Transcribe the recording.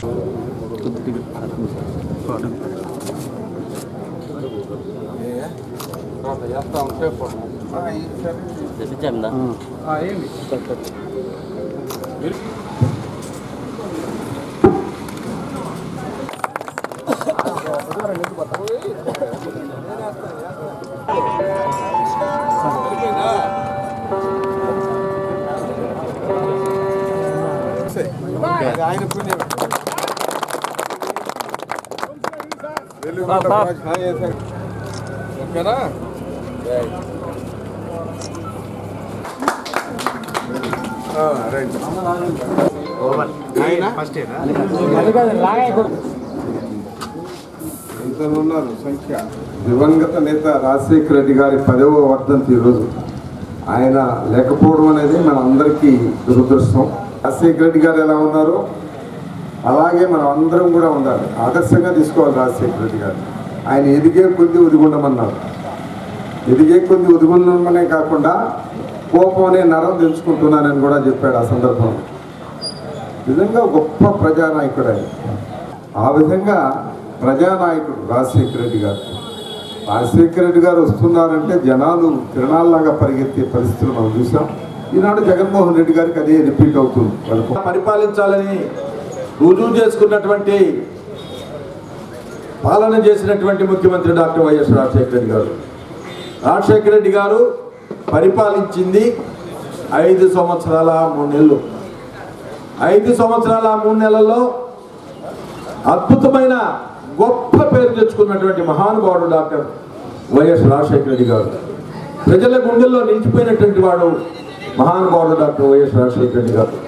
తెప్పించామిందా ఆయన పుణ్యం ఓకేనా రైట్ ఎంత ఉన్నారు సంఖ్య దివంగత నేత రాజశేఖర రెడ్డి గారి పదవ వర్ధంతి ఈరోజు ఆయన లేకపోవడం అనేది మన అందరికీ దురదృష్టం రాజశేఖర రెడ్డి గారు ఎలా ఉన్నారో అలాగే మనం అందరం కూడా ఉండాలి ఆదర్శంగా తీసుకోవాలి రాజశేఖర రెడ్డి గారు ఆయన ఎదిగే కొద్ది ఒదిగుండమన్నారు ఎదిగే కొద్ది ఒదిగుండమనే కాకుండా కోపం అనే నరం తెలుసుకుంటున్నానని కూడా చెప్పాడు ఆ సందర్భంలో నిజంగా గొప్ప ప్రజానాయకుడు ఆయన ఆ విధంగా ప్రజానాయకుడు రాజశేఖర రెడ్డి గారు రాజశేఖర రెడ్డి గారు వస్తున్నారంటే జనాలు తిరణాల్లాగా పరిగెత్తే పరిస్థితులు మనం చూసాం ఈనాడు జగన్మోహన్ రెడ్డి గారికి అదే రిపీట్ అవుతుంది వాళ్ళకు పరిపాలించాలని రుజువు చేసుకున్నటువంటి పాలన చేసినటువంటి ముఖ్యమంత్రి డాక్టర్ వైఎస్ రాజశేఖర రెడ్డి గారు రాజశేఖర రెడ్డి గారు పరిపాలించింది ఐదు సంవత్సరాల మూడు నెలలు ఐదు సంవత్సరాల మూడు నెలల్లో అద్భుతమైన గొప్ప పేరు తెచ్చుకున్నటువంటి మహానుభావుడు డాక్టర్ వైఎస్ రాజశేఖర రెడ్డి గారు ప్రజల గుండెల్లో నిలిచిపోయినటువంటి వాడు మహానుభావుడు డాక్టర్ వైఎస్ రాజశేఖర రెడ్డి గారు